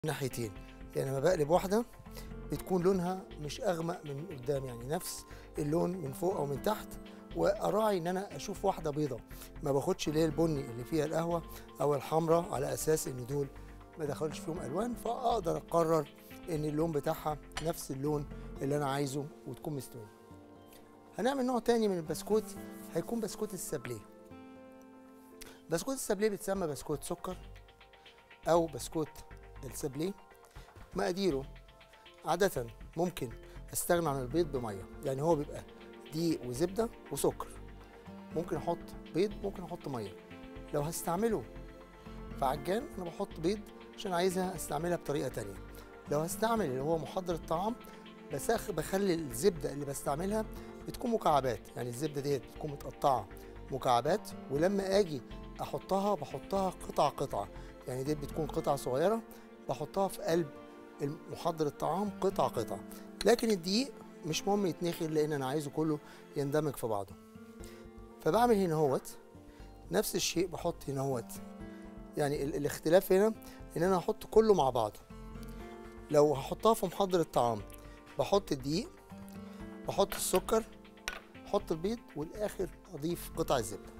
ناحيتين يعني لما بقلب واحده بتكون لونها مش اغمق من قدام يعني نفس اللون من فوق او من تحت واراعي ان انا اشوف واحده بيضه ما باخدش اللي هي البني اللي فيها القهوه او الحمراء على اساس ان دول ما دخلش فيهم الوان فاقدر اقرر ان اللون بتاعها نفس اللون اللي انا عايزه وتكون مستويه هنعمل نوع تاني من البسكوت هيكون بسكوت السابليه بسكوت السابليه بيتسمى بسكوت سكر او بسكوت السابليه مقاديره عادة ممكن استغنى عن البيض بميه يعني هو بيبقى دقيق وزبده وسكر ممكن احط بيض ممكن احط ميه لو هستعمله في عجان انا بحط بيض عشان عايزها استعملها بطريقه تانية لو هستعمل اللي هو محضر الطعام بسخ بخلي الزبده اللي بستعملها بتكون مكعبات يعني الزبده ديت بتكون متقطعه مكعبات ولما اجي احطها بحطها قطعه قطعه يعني دي بتكون قطعه صغيره بحطها في قلب محضر الطعام قطعه قطعه لكن الدقيق مش مهم يتنخل لان انا عايزه كله يندمج في بعضه فبعمل هنا هوت نفس الشيء بحط هنا هوت يعني ال- الاختلاف هنا ان انا هحط كله مع بعضه لو هحطها في محضر الطعام بحط الدقيق بحط السكر بحط البيض والاخر اضيف قطع الزبده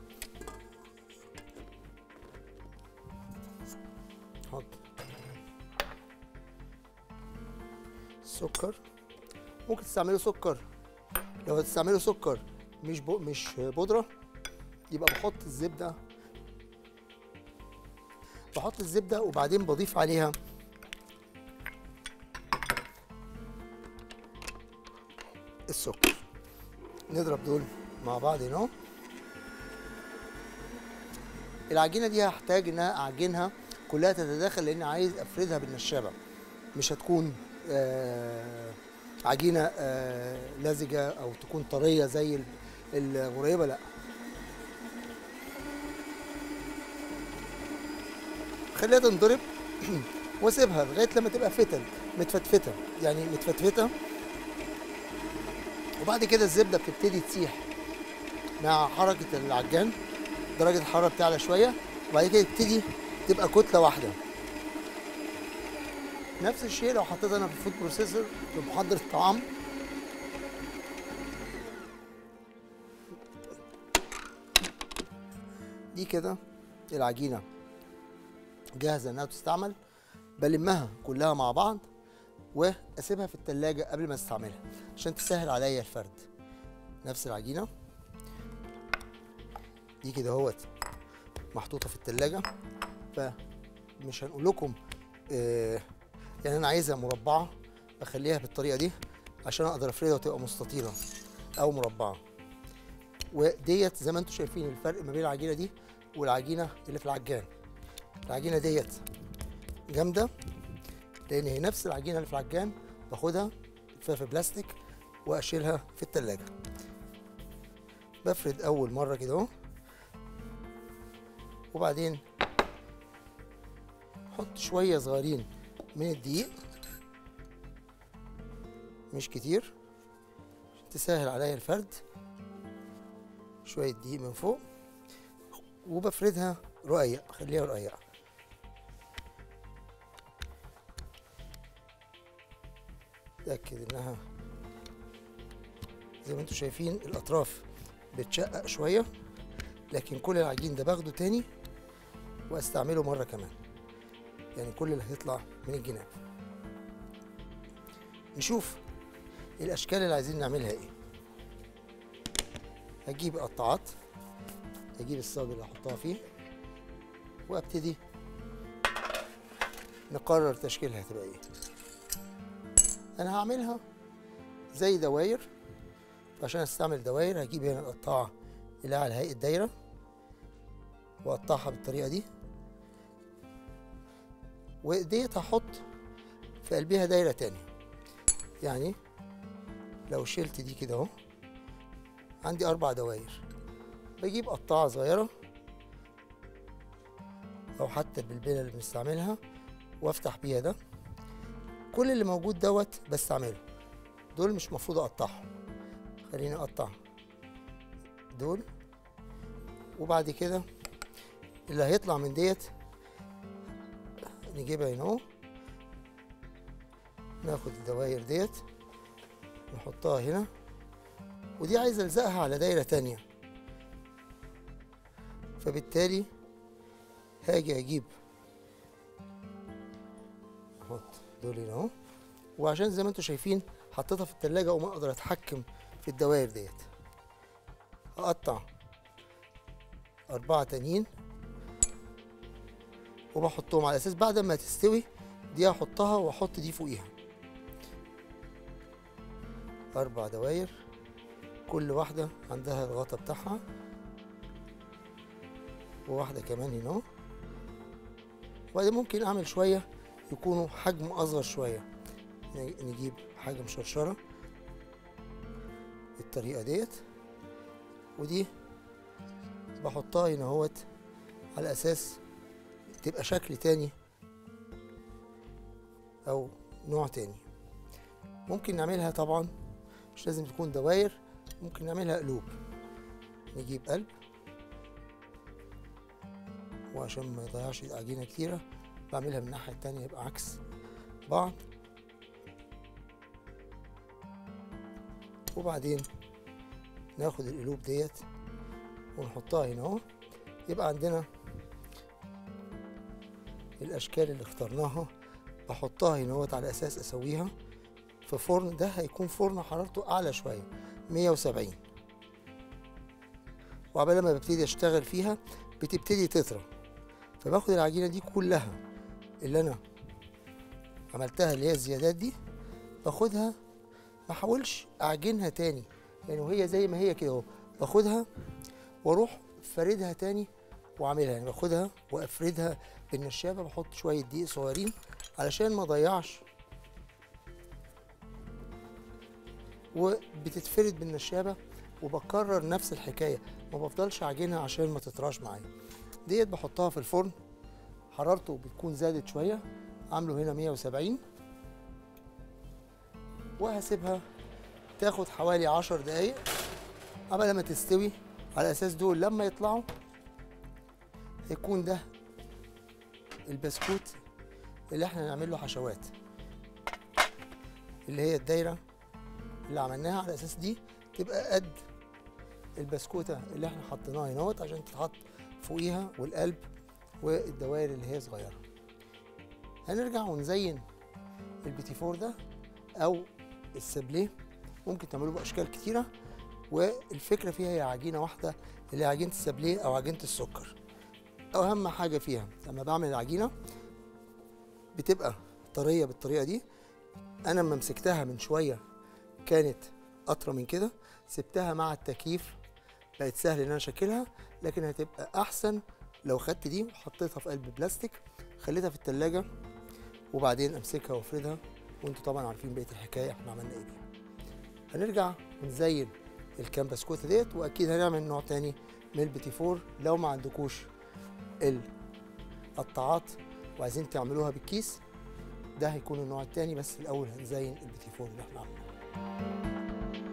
حط سكر ممكن تستعملوا سكر لو هتستعملوا سكر مش بو مش بودره يبقى بحط الزبده بحط الزبده وبعدين بضيف عليها السكر نضرب دول مع بعض هنا العجينه دي هحتاج ان انا اعجنها كلها تتداخل لان عايز افردها بالنشابه مش هتكون آه عجينه آه لزجه او تكون طريه زي ال- الغريبه لا خليها تنضرب واسيبها لغايه لما تبقى فتل متفتفته يعني متفتفته وبعد كده الزبده بتبتدي تسيح مع حركه العجان درجه الحراره بتعلى شويه وبعد كده تبتدي تبقى كتله واحده نفس الشيء لو حطيت انا في الفود بروسيسور في محضر الطعام دي كده العجينه جاهزه انها تستعمل بلمها كلها مع بعض واسيبها في التلاجة قبل ما استعملها عشان تسهل عليا الفرد نفس العجينه دي كده اهوت محطوطه في التلاجة فمش هنقول لكم آه يعني انا عايزها مربعه بخليها بالطريقه دي عشان اقدر افردها وتبقى مستطيله او مربعه وديت زي ما انتم شايفين الفرق ما بين العجينه دي والعجينه اللي في العجان العجينه ديت جامده لان هي نفس العجينه اللي في العجان باخدها في في بلاستيك واشيلها في التلاجة بفرد اول مره كده اهو وبعدين احط شويه صغيرين من الدقيق مش كتير عشان تسهل عليا الفرد شويه دقيق من فوق وبفردها رقيق بخليها رقيقه اتاكد انها زي ما انتم شايفين الاطراف بتشقق شويه لكن كل العجين ده باخده تاني واستعمله مره كمان يعني كل اللي هيطلع من الجناب نشوف الاشكال اللي عايزين نعملها ايه هجيب قطعات هجيب الصاج اللي هحطها فيه وابتدي نقرر تشكيلها هتبقى ايه انا هعملها زي دواير عشان استعمل دواير هجيب هنا القطاعه اللي على هيئه دايره واقطعها بالطريقه دي وديت هحط في قلبها دايره تاني يعني لو شلت دي كده اهو عندي اربع دواير بجيب قطاعه صغيره او حتى البلبله اللي بنستعملها وافتح بيها ده كل اللي موجود دوت بستعمله دول مش مفروض اقطعهم خليني اقطع دول وبعد كده اللي هيطلع من ديت نجيبها هنا اهو ناخد الدواير ديت نحطها هنا ودي عايز الزقها على دايرة تانية فبالتالي هاجي اجيب احط دول هنا اهو وعشان زي ما انتم شايفين حطيتها في التلاجة وما اقدر اتحكم في الدواير ديت اقطع اربعة تانيين وبحطهم على اساس بعد ما تستوي دي احطها واحط دي فوقيها اربع دواير كل واحدة عندها الغطا بتاعها وواحدة كمان هنا اهو. وبعدين ممكن اعمل شوية يكونوا حجم اصغر شوية ن- نجيب حاجة مشرشرة بالطريقة ديت ودي بحطها هنا اهوت على اساس تبقى شكل تاني او نوع تاني ممكن نعملها طبعا مش لازم تكون دواير ممكن نعملها قلوب نجيب قلب وعشان ما يضيعش عجينة كتيرة بعملها من الناحية التانية يبقى عكس بعض وبعدين ناخد القلوب ديت ونحطها هنا اهو يبقى عندنا الاشكال اللي اخترناها بحطها هنا اهوت على اساس اسويها في فرن ده هيكون فرن حرارته اعلى شويه 170 وعبال ما ببتدي اشتغل فيها بتبتدي تطرى فباخد العجينه دي كلها اللي انا عملتها اللي هي الزيادات دي باخدها ما احاولش اعجنها تاني يعني وهي زي ما هي كده اهو باخدها واروح فردها تاني واعملها يعني باخدها وافردها بالنشابه بحط شويه دقيق صغيرين علشان ما اضيعش وبتتفرد بالنشابه وبكرر نفس الحكايه ما بفضلش اعجنها عشان ما تطراش معايا ديت بحطها في الفرن حرارته بتكون زادت شويه عامله هنا 170 وهسيبها تاخد حوالي 10 دقايق قبل ما تستوي على اساس دول لما يطلعوا هيكون ده البسكوت اللي احنا نعمل له حشوات اللي هي الدايره اللي عملناها على اساس دي تبقى قد البسكوته اللي احنا حطيناها هنا اهوت عشان تتحط فوقيها والقلب والدوائر اللي هي صغيره هنرجع ونزين البيتي فور ده او السابليه ممكن تعملوه باشكال كتيره والفكره فيها هي عجينه واحده اللي هي عجينه السابليه او عجينه السكر اهم حاجه فيها لما بعمل العجينه بتبقى طريه بالطريقه دي انا لما مسكتها من شويه كانت اطرى من كده سبتها مع التكييف بقت سهل ان انا اشكلها لكن هتبقى احسن لو خدت دي وحطيتها في قلب بلاستيك خليتها في التلاجة وبعدين امسكها وافردها وانتوا طبعا عارفين بقيه الحكايه احنا عملنا ايه بيها هنرجع ونزين الكام بسكوت ديت واكيد هنعمل نوع تاني من البيتي فور لو ما عندكوش القطاعات وعايزين تعملوها بالكيس ده هيكون النوع التاني بس الاول هنزين البيتي فور اللي احنا عاملينه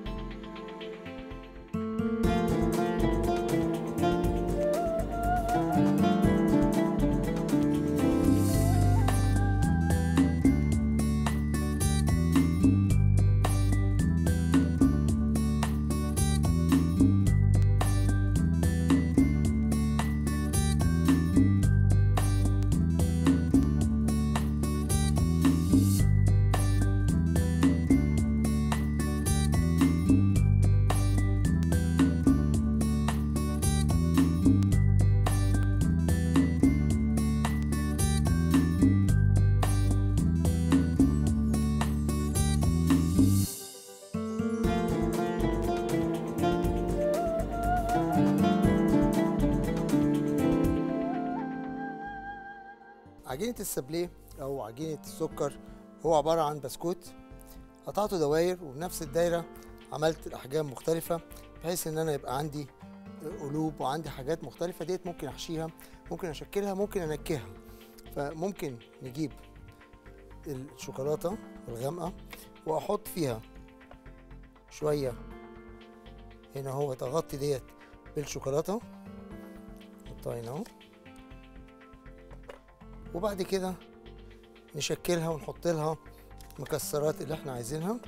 عجينة السابليه أو عجينة السكر هو عبارة عن بسكوت قطعته دواير وبنفس الدايرة عملت الأحجام مختلفة بحيث إن أنا يبقى عندي قلوب وعندي حاجات مختلفة ديت ممكن أحشيها ممكن أشكلها ممكن أنكهها فممكن نجيب الشوكولاتة الغامقة وأحط فيها شوية هنا هو أغطي ديت بالشوكولاتة أحطها هنا أهو وبعد كده نشكلها ونحط لها المكسرات اللي احنا عايزينها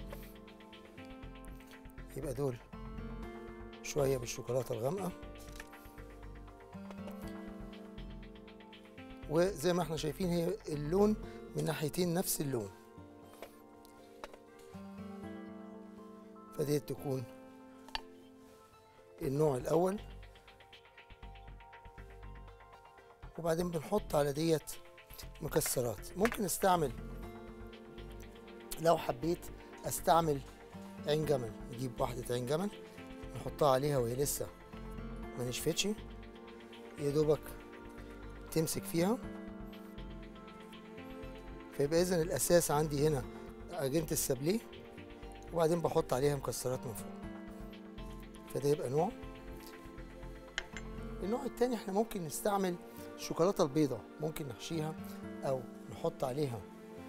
يبقى دول شويه بالشوكولاته الغامقه وزي ما احنا شايفين هي اللون من ناحيتين نفس اللون فديت تكون النوع الاول وبعدين بنحط على ديت مكسرات ممكن استعمل لو حبيت استعمل عين جمل نجيب واحدة عين جمل نحطها عليها وهي لسه ما نشفتش يا دوبك تمسك فيها فيبقى اذا الاساس عندي هنا عجينة السابليه وبعدين بحط عليها مكسرات من فوق فده يبقى نوع النوع التاني احنا ممكن نستعمل الشوكولاتة البيضاء ممكن نحشيها او نحط عليها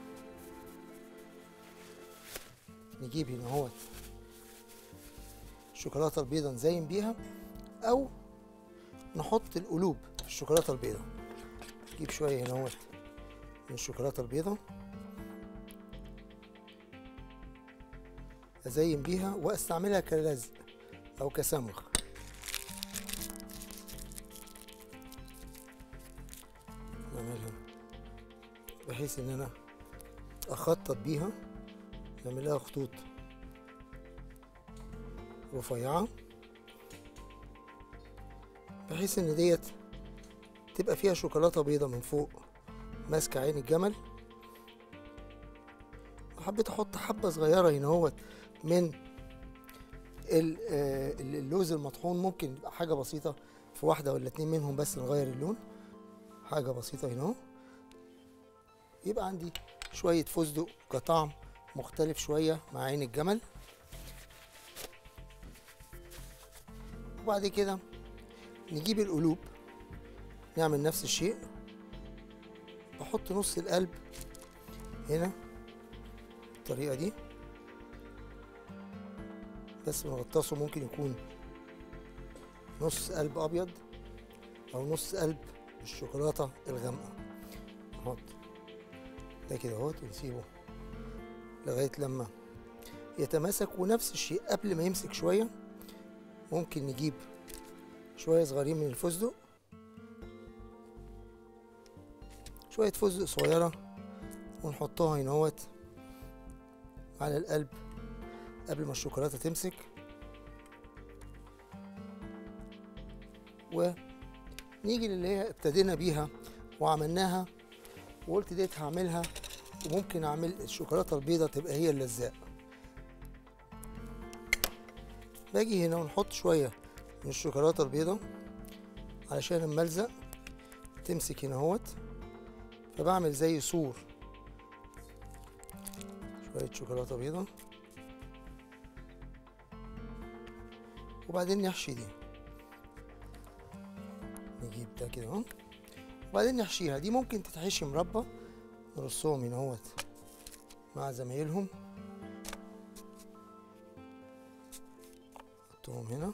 نجيب هنا اهوت الشوكولاتة البيضاء نزين بيها او نحط القلوب في الشوكولاتة البيضاء نجيب شوية هنا اهوت من الشوكولاتة البيضاء ازين بيها واستعملها كلزق او كسمغ نعملها بحيث ان انا اخطط بيها نعملها خطوط رفيعة بحيث ان ديت تبقى فيها شوكولاتة بيضة من فوق ماسكة عين الجمل وحبيت احط حبة صغيرة هنا اهوت من ال- آه، اللوز المطحون ممكن يبقى حاجة بسيطة في واحدة ولا اتنين منهم بس نغير اللون حاجة بسيطة هنا اهو يبقى عندي شوية فستق كطعم مختلف شوية مع عين الجمل وبعد كده نجيب القلوب نعمل نفس الشيء بحط نص القلب هنا بالطريقة دي بس بنغطسه ممكن يكون نص قلب أبيض أو نص قلب بالشوكولاتة الغامقة نحط ده كده اهوت ونسيبه لغاية لما يتماسك ونفس الشيء قبل ما يمسك شوية ممكن نجيب شوية صغيرين من الفستق شوية فستق صغيرة ونحطها هنا اهوت على القلب قبل ما الشوكولاتة تمسك ونيجي للي هي ابتدينا بيها وعملناها وقلت ديت هعملها وممكن اعمل الشوكولاته البيضاء تبقى هي اللزاق باجي هنا ونحط شويه من الشوكولاته البيضاء علشان الملزق تمسك هنا اهوت فبعمل زي سور شويه شوكولاته بيضاء وبعدين نحشي دي نجيب ده كده اهو وبعدين نحشيها دي ممكن تتحشي مربى نرصهم هنا اهوت مع زمايلهم نحطهم هنا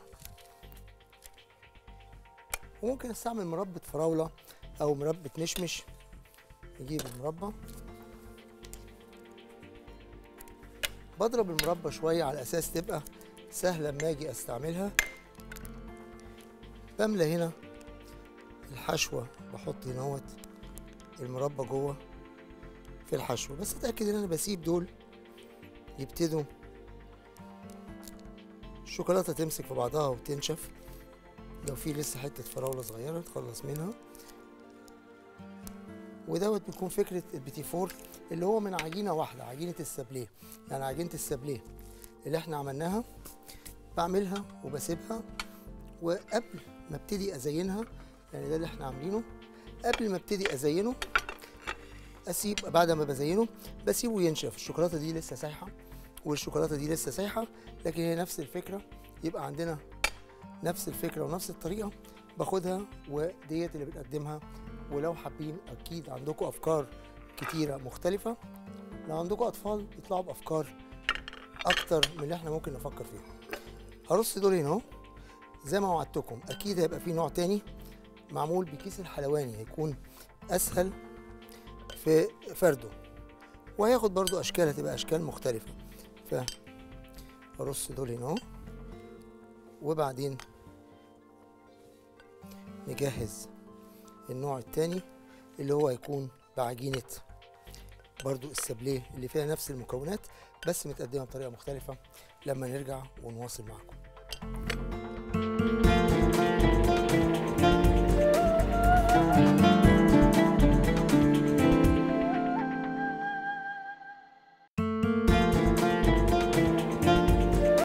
وممكن استعمل مربى فراولة او مربى مشمش نجيب المربى بضرب المربى شوية على اساس تبقى سهلة اما اجي استعملها بملى هنا الحشوة بحط هنا اهوت المربى جوه في الحشو بس اتاكد ان انا بسيب دول يبتدوا الشوكولاته تمسك في بعضها وتنشف لو في لسه حته فراوله صغيره نتخلص منها ودوت بيكون فكره البيتي فور اللي هو من عجينه واحده عجينه السابليه يعني عجينه السابليه اللي احنا عملناها بعملها وبسيبها وقبل ما ابتدي ازينها يعني ده اللي احنا عاملينه قبل ما ابتدي ازينه اسيب بعد ما بزينه بسيبه ينشف الشوكولاته دي لسه سايحه والشوكولاته دي لسه سايحه لكن هي نفس الفكره يبقى عندنا نفس الفكره ونفس الطريقه باخدها وديت اللي بنقدمها ولو حابين اكيد عندكم افكار كتيره مختلفه لو عندكم اطفال يطلعوا بافكار اكتر من اللي احنا ممكن نفكر فيها هرص دول هنا اهو زي ما وعدتكم اكيد هيبقى في نوع تاني معمول بكيس الحلواني هيكون اسهل في فرده وهياخد برضو اشكال هتبقى اشكال مختلفه ف ارص دول هنا اهو وبعدين نجهز النوع التاني اللي هو هيكون بعجينه برضو السابليه اللي فيها نفس المكونات بس متقدمه بطريقه مختلفه لما نرجع ونواصل معكم thank you